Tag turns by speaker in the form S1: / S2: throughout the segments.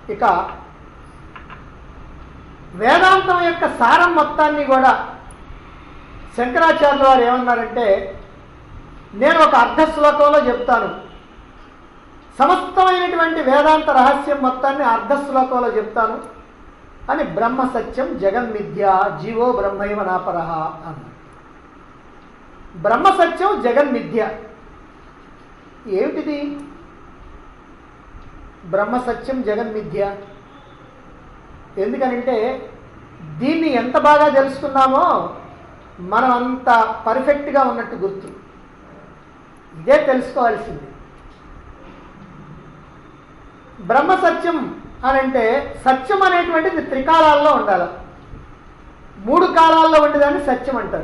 S1: ఇక వేదాంతం యొక్క సారం మొత్తాన్ని కూడా శంకరాచార్యుల వారు ఏమన్నారంటే నేను ఒక అర్ధ శ్లోకంలో చెప్తాను సమస్తమైనటువంటి వేదాంత రహస్యం మొత్తాన్ని అర్ధ శ్లోకంలో చెప్తాను అని బ్రహ్మ సత్యం జగన్మిథ్య జీవో బ్రహ్మైవ నాపరహ అన్నారు బ్రహ్మ సత్యం జగన్మిథ్య ఏమిటిది బ్రహ్మ సత్యం జగన్మిథ్య ఎందుకనంటే దీన్ని ఎంత బాగా తెలుసుకున్నామో మనం అంత పర్ఫెక్ట్గా ఉన్నట్టు గుర్తు ఇదే తెలుసుకోవాల్సింది బ్రహ్మ సత్యం అని అంటే సత్యం అనేటువంటిది త్రికాలాల్లో ఉండాలి మూడు కాలాల్లో ఉండేదాన్ని సత్యం అంటారు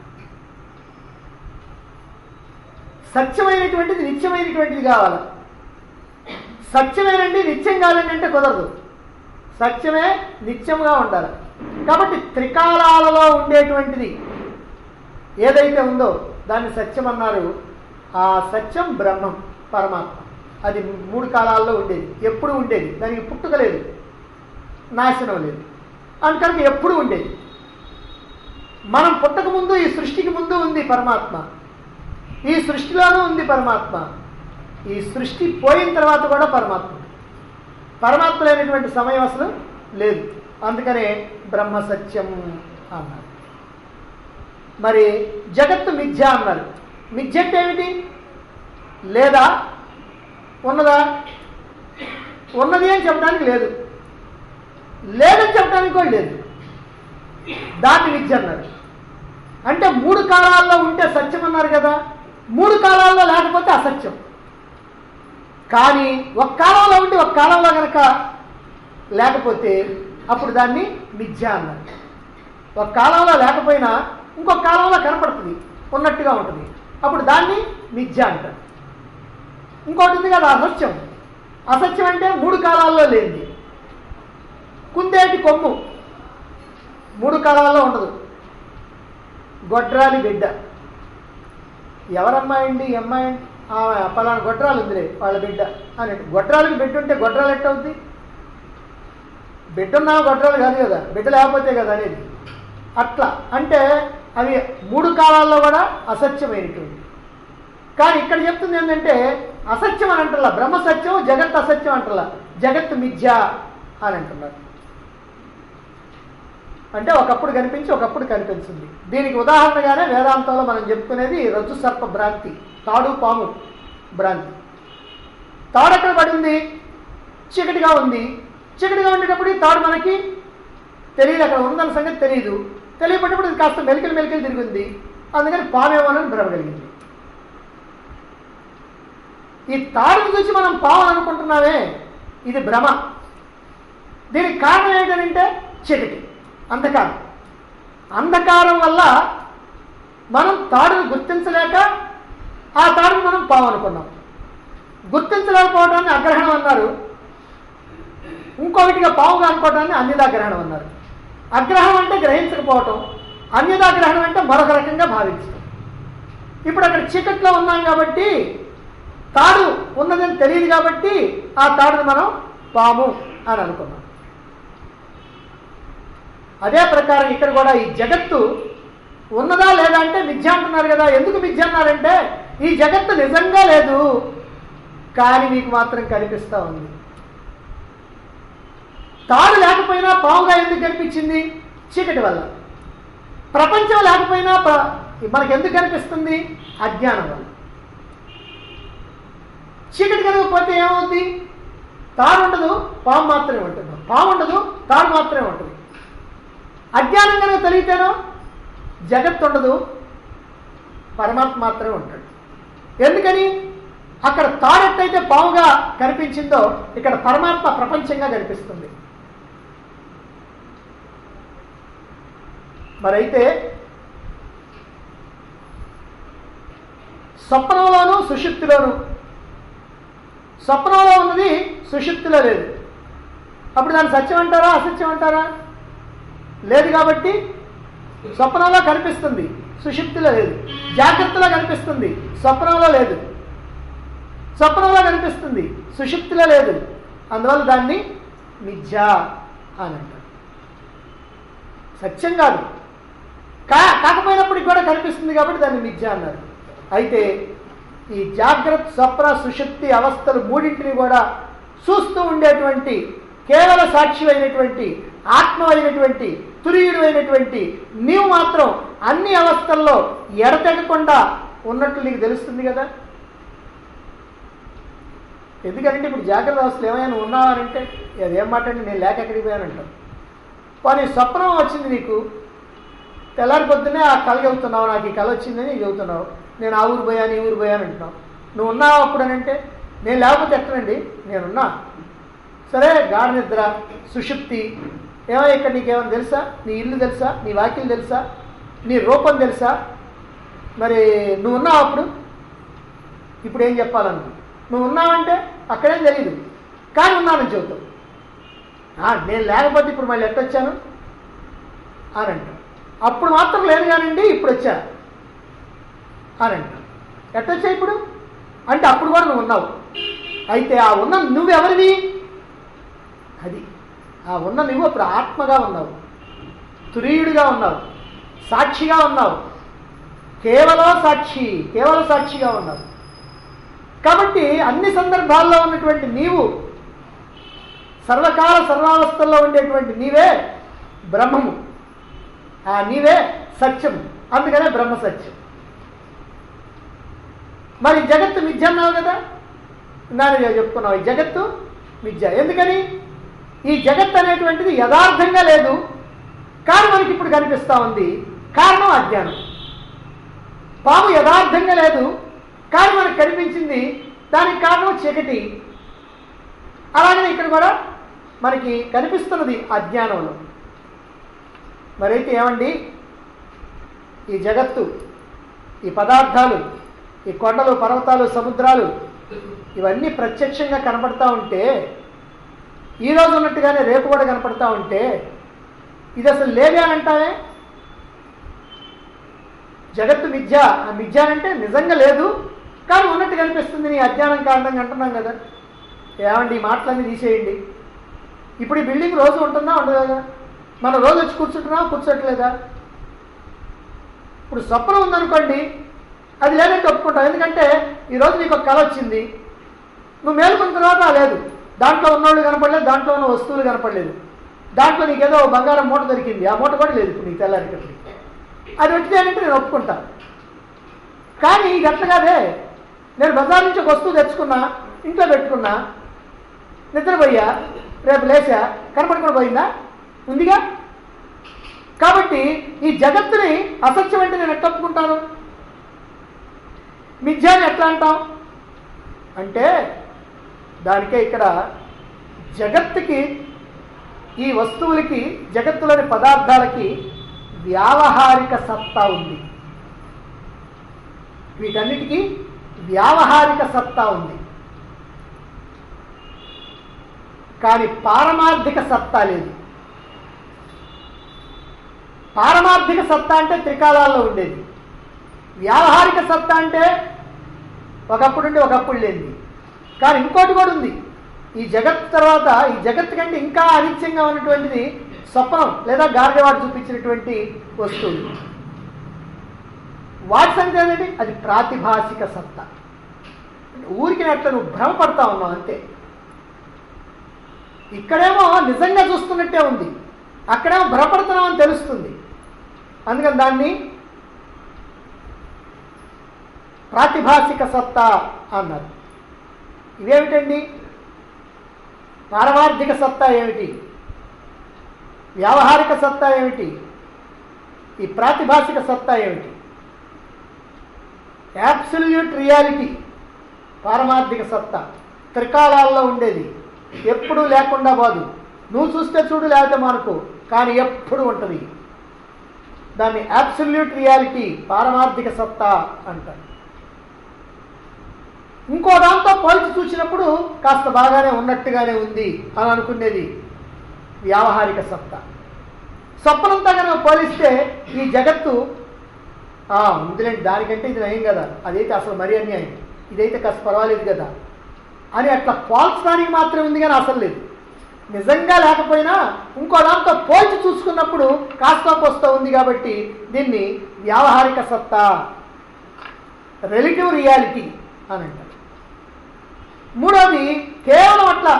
S1: సత్యమైనటువంటిది నిత్యమైనటువంటిది కావాలి సత్యమేనండి నిత్యం కాదండి అంటే కుదరదు సత్యమే నిత్యంగా ఉండాలి కాబట్టి త్రికాలాలలో ఉండేటువంటిది ఏదైతే ఉందో దాన్ని సత్యం అన్నారు ఆ సత్యం బ్రహ్మం పరమాత్మ అది మూడు కాలాల్లో ఉండేది ఎప్పుడు ఉండేది దానికి పుట్టుక లేదు నాశనం లేదు అందుకనుక ఎప్పుడు ఉండేది మనం పుట్టక ముందు ఈ సృష్టికి ముందు ఉంది పరమాత్మ ఈ సృష్టిలోనూ ఉంది పరమాత్మ ఈ సృష్టి పోయిన తర్వాత కూడా పరమాత్మ పరమాత్మ లేనటువంటి సమయం అసలు లేదు అందుకనే బ్రహ్మ సత్యం అన్నారు మరి జగత్తు మిథ్య అన్నారు మిథ్య అంటే ఏమిటి లేదా ఉన్నదా ఉన్నది అని చెప్పడానికి లేదు లేదని చెప్పడానికి కూడా లేదు దాన్ని మిథ్య అన్నారు అంటే మూడు కాలాల్లో ఉంటే సత్యం అన్నారు కదా మూడు కాలాల్లో లేకపోతే అసత్యం కానీ ఒక కాలంలో ఉండి ఒక కాలంలో కనుక లేకపోతే అప్పుడు దాన్ని మిథ్య అన్నారు ఒక కాలంలో లేకపోయినా ఇంకొక కాలంలో కనపడుతుంది ఉన్నట్టుగా ఉంటుంది అప్పుడు దాన్ని మిథ్య అంటారు ఇంకోటి ఉంది కదా అసత్యం అసత్యం అంటే మూడు కాలాల్లో లేనిది కుందేటి కొమ్ము మూడు కాలాల్లో ఉండదు గొడ్రాలి బిడ్డ ఎవరమ్మాయి అండి ఈ అమ్మాయి ఆమె పలానా గొడ్రాలు ఉందిలే వాళ్ళ బిడ్డ అని గొడ్రాలకి బిడ్డ ఉంటే గొడ్రాలు ఎట్ట అవుద్ది బిడ్డ ఉన్నా గొడ్రాలు కాదు కదా బిడ్డ లేకపోతే కదా అనేది అట్లా అంటే అవి మూడు కాలాల్లో కూడా అసత్యమైనటువంటి కానీ ఇక్కడ చెప్తుంది ఏంటంటే అసత్యం అని అంటలా బ్రహ్మ సత్యం జగత్ అసత్యం అంటలా జగత్ మిథ్య అని అంటున్నారు అంటే ఒకప్పుడు కనిపించి ఒకప్పుడు కనిపించింది దీనికి ఉదాహరణగానే వేదాంతంలో మనం చెప్పుకునేది రజ్జు సర్ప భ్రాంతి తాడు పాము భ్రాంతి తాడు ఎక్కడ పడింది చీకటిగా ఉంది చీకటిగా ఉండేటప్పుడు ఈ తాడు మనకి తెలియదు అక్కడ ఉందన్న సంగతి తెలియదు తెలియబడినప్పుడు ఇది కాస్త మెలికలు మెలికలు తిరిగింది అందుకని పామేమోనని భ్రమ కలిగింది ఈ తాడును చూసి మనం పాము అనుకుంటున్నామే ఇది భ్రమ దీనికి కారణం ఏంటంటే చీకటి అంధకారం అంధకారం వల్ల మనం తాడును గుర్తించలేక ఆ తాడును మనం పాము అనుకున్నాం గుర్తించలేకపోవడాన్ని అగ్రహణం అన్నారు ఇంకొకటిగా పావుగా అనుకోవడాన్ని అన్యదా గ్రహణం అన్నారు అగ్రహం అంటే గ్రహించకపోవటం అన్యదా గ్రహణం అంటే మరొక రకంగా భావించడం ఇప్పుడు అక్కడ చీకట్లో ఉన్నాం కాబట్టి తాడు ఉన్నదని తెలియదు కాబట్టి ఆ తాడును మనం పాము అని అనుకున్నాం అదే ప్రకారం ఇక్కడ కూడా ఈ జగత్తు ఉన్నదా లేదా అంటే మిథ్య అంటున్నారు కదా ఎందుకు మిథ్య అన్నారంటే ఈ జగత్తు నిజంగా లేదు కానీ మీకు మాత్రం కనిపిస్తూ ఉంది తాడు లేకపోయినా పావుగా ఎందుకు కనిపించింది చీకటి వల్ల ప్రపంచం లేకపోయినా ప్ర- మనకు ఎందుకు కనిపిస్తుంది అజ్ఞానం వల్ల చీకటి కనుకపోతే ఏమవుద్ది తాడు ఉండదు పాము మాత్రమే ఉంటుంది పాము ఉండదు తాడు మాత్రమే ఉంటుంది అజ్ఞానం కనుక తెలిగితేనో జగత్ ఉండదు పరమాత్మ మాత్రమే ఉంటాడు ఎందుకని అక్కడ తాడెట్టయితే పావుగా కనిపించిందో ఇక్కడ పరమాత్మ ప్రపంచంగా కనిపిస్తుంది మరైతే స్వప్నంలోను సుషుప్తిలోను స్వప్నంలో ఉన్నది సుషుప్తిలో లేదు అప్పుడు దాన్ని సత్యం అంటారా అసత్యం అంటారా లేదు కాబట్టి స్వప్నంలో కనిపిస్తుంది సుషుప్తిలో లేదు జాగ్రత్తలో కనిపిస్తుంది స్వప్నంలో లేదు స్వప్నంలో కనిపిస్తుంది సుషుప్తిలో లేదు అందువల్ల దాన్ని మిథ్య అని అంటారు సత్యం కాదు కా కాకపోయినప్పటికి కూడా కనిపిస్తుంది కాబట్టి దాన్ని మిథ్య అన్నారు అయితే ఈ జాగ్రత్త స్వప్న సుషుప్తి అవస్థలు మూడింటిని కూడా చూస్తూ ఉండేటువంటి కేవల సాక్షి అయినటువంటి ఆత్మ అయినటువంటి తురియుడు అయినటువంటి నీవు మాత్రం అన్ని అవస్థల్లో ఎడతెగకుండా ఉన్నట్లు నీకు తెలుస్తుంది కదా ఎందుకంటే ఇప్పుడు జాగ్రత్త అవస్థలు ఏమైనా నువ్వు ఉన్నావా అని అంటే అదేం మాట అండి నేను లేక ఎక్కడికి పోయానంటావు కానీ స్వప్నం వచ్చింది నీకు తెల్లారి పొద్దున్నే ఆ కళ చెబుతున్నావు నాకు ఈ కళ వచ్చిందని చెబుతున్నావు నేను ఆ ఊరు పోయాను ఈ ఊరు పోయాను అంటున్నావు నువ్వు ఉన్నావు అప్పుడు అని అంటే నేను లేకపోతే ఎక్కడండి నేనున్నా సరే గాఢ నిద్ర సుషుప్తి ఏమో ఇక్కడ నీకేమైనా తెలుసా నీ ఇల్లు తెలుసా నీ వాకిలు తెలుసా నీ రూపం తెలుసా మరి నువ్వు ఉన్నావు అప్పుడు ఇప్పుడు ఏం చెప్పాలను నువ్వు ఉన్నావంటే అక్కడేం తెలియదు కానీ ఉన్నానని చెబుతావు "ఆ, నేను లేకపోతే ఇప్పుడు మళ్ళీ ఎట్టొచ్చాను అని అంటాం అప్పుడు మాత్రం లేదు కానండి ఇప్పుడు వచ్చా అని అంటాం ఎట్టొచ్చా ఇప్పుడు అంటే అప్పుడు కూడా నువ్వు ఉన్నావు అయితే ఆ ఉన్న నువ్వెవరివి అది ఆ ఉన్న నువ్వు అప్పుడు ఆత్మగా ఉన్నావు తురీయుడిగా ఉన్నావు సాక్షిగా ఉన్నావు కేవలం సాక్షి కేవల సాక్షిగా ఉన్నావు కాబట్టి అన్ని సందర్భాల్లో ఉన్నటువంటి నీవు సర్వకాల సర్వావస్థల్లో ఉండేటువంటి నీవే బ్రహ్మము ఆ నీవే సత్యము అందుకనే బ్రహ్మ సత్యం మరి జగత్తు మిథ్య అన్నావు కదా ఇందాక చెప్పుకున్నావు ఈ జగత్తు మిథ్య ఎందుకని ఈ జగత్ అనేటువంటిది యథార్థంగా లేదు కానీ మనకి ఇప్పుడు కనిపిస్తా ఉంది కారణం అజ్ఞానం పాము యథార్థంగా లేదు కానీ మనకు కనిపించింది దానికి కారణం చీకటి అలాగే ఇక్కడ కూడా మనకి కనిపిస్తున్నది అజ్ఞానంలో మరైతే ఏమండి ఈ జగత్తు ఈ పదార్థాలు ఈ కొండలు పర్వతాలు సముద్రాలు ఇవన్నీ ప్రత్యక్షంగా కనపడతా ఉంటే ఈ రోజు ఉన్నట్టుగానే రేపు కూడా కనపడతా ఉంటే ఇది అసలు లేదే అని అంటావే జగత్తు మిథ్య ఆ మిథ్య అంటే నిజంగా లేదు కానీ ఉన్నట్టు కనిపిస్తుంది నీ అజ్ఞానం కారణంగా అంటున్నాం కదా ఏమండి ఈ మాటలన్నీ తీసేయండి ఇప్పుడు ఈ బిల్డింగ్ రోజు ఉంటుందా ఉండదు కదా మనం రోజు వచ్చి కూర్చుంటున్నాం కూర్చోట్లేదా ఇప్పుడు స్వప్నం ఉందనుకోండి అది లేదంటే ఒప్పుకుంటాం ఎందుకంటే ఈరోజు నీకు ఒక కళ వచ్చింది నువ్వు మేలుకున్న తర్వాత ఆ లేదు దాంట్లో ఉన్నోళ్ళు కనపడలేదు దాంట్లో ఉన్న వస్తువులు కనపడలేదు దాంట్లో నీకేదో ఓ బంగారం మూట దొరికింది ఆ మూట కూడా లేదు ఇప్పుడు నీకు తెల్లారికట్లకి అది వచ్చిందంటే నేను ఒప్పుకుంటా కానీ ఇది అట్లా కాదే నేను బజార్ నుంచి ఒక వస్తువు తెచ్చుకున్నా ఇంట్లో పెట్టుకున్నా నిద్రపోయా రేపు లేచా కనపడకుండా పోయిందా ఉందిగా కాబట్టి ఈ జగత్తుని అసత్యం అంటే నేను ఎట్లా ఒప్పుకుంటాను మిథ్యాన్ని ఎట్లా అంటాం అంటే దానికే ఇక్కడ జగత్తుకి ఈ వస్తువులకి జగత్తులోని పదార్థాలకి వ్యావహారిక సత్తా ఉంది వీటన్నిటికీ వ్యావహారిక సత్తా ఉంది కానీ పారమార్థిక సత్తా లేదు పారమార్థిక సత్తా అంటే త్రికాలాల్లో ఉండేది వ్యావహారిక సత్తా అంటే ఒకప్పుడు ఉండి ఒకప్పుడు లేనిది కానీ ఇంకోటి కూడా ఉంది ఈ జగత్ తర్వాత ఈ జగత్ కంటే ఇంకా అనిత్యంగా ఉన్నటువంటిది స్వప్నం లేదా గార్గవాడు చూపించినటువంటి వస్తువులు వాటి సంగతి ఏంటంటే అది ప్రాతిభాసిక సత్తా అంటే ఊరికి అట్లా నువ్వు భ్రమపడతా ఉన్నావు అంతే ఇక్కడేమో నిజంగా చూస్తున్నట్టే ఉంది అక్కడేమో భ్రమపడుతున్నావు అని తెలుస్తుంది అందుకని దాన్ని ప్రాతిభాసిక సత్తా అన్నారు ఇవేమిటండి పారమార్థిక సత్తా ఏమిటి వ్యావహారిక సత్తా ఏమిటి ఈ ప్రాతిభాసిక సత్తా ఏమిటి యాబ్సల్యూట్ రియాలిటీ పారమార్థిక సత్తా త్రికాలాల్లో ఉండేది ఎప్పుడూ లేకుండా పోదు నువ్వు చూస్తే చూడు లేకపోతే మనకు కానీ ఎప్పుడు ఉంటుంది దాన్ని అబ్సల్యూట్ రియాలిటీ పారమార్థిక సత్తా అంటారు ఇంకో దాంతో పోల్చి చూసినప్పుడు కాస్త బాగానే ఉన్నట్టుగానే ఉంది అని అనుకునేది వ్యావహారిక సత్తా స్వప్నంతో కనుక పోలిస్తే ఈ జగత్తు ఆ, ఉందిలేండి దానికంటే ఇది నయం కదా అదైతే అసలు మరీ అన్యాయం ఇదైతే కాస్త పర్వాలేదు కదా అని అట్లా పోల్చడానికి మాత్రమే ఉంది కానీ అసలు లేదు నిజంగా లేకపోయినా ఇంకో దాంతో పోల్చి చూసుకున్నప్పుడు కాస్త కోస్త ఉంది కాబట్టి దీన్ని వ్యావహారిక సత్తా రిలేటివ్ రియాలిటీ అని అంటారు మూడోది కేవలం అట్లా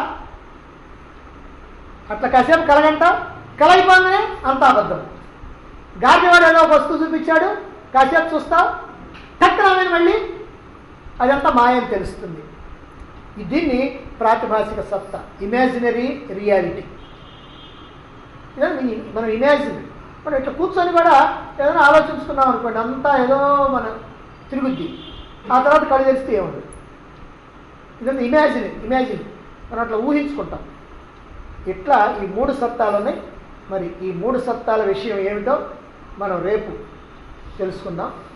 S1: అట్లా కాసేపు కలగంట కలగిపోగానే అంత అబద్ధం గాడివాడు ఏదో ఒక వస్తువు చూపించాడు కాసేపు చూస్తావు టక్కున ఆమెను మళ్ళీ అదంతా మాయం తెలుస్తుంది ఈ దీన్ని ప్రాతిభాషిక సత్తా ఇమాజినరీ రియాలిటీ ఇదే మీ- మనం ఇమాజిన్ మనం ఇట్లా కూర్చొని కూడా ఏదైనా ఆలోచించుకున్నాం అనుకోండి అంతా ఏదో మన తిరుగుద్ది ఆ తర్వాత కళ్ళు తెరిస్తే ఏముండదు ఇదంతా ఇమాజిన్ ఇమాజిన్ మనం అట్లా ఊహించుకుంటాం ఇట్లా ఈ మూడు సత్తాలు ఉన్నాయి మరి ఈ మూడు సత్తాల విషయం ఏమిటో మనం రేపు తెలుసుకుందాం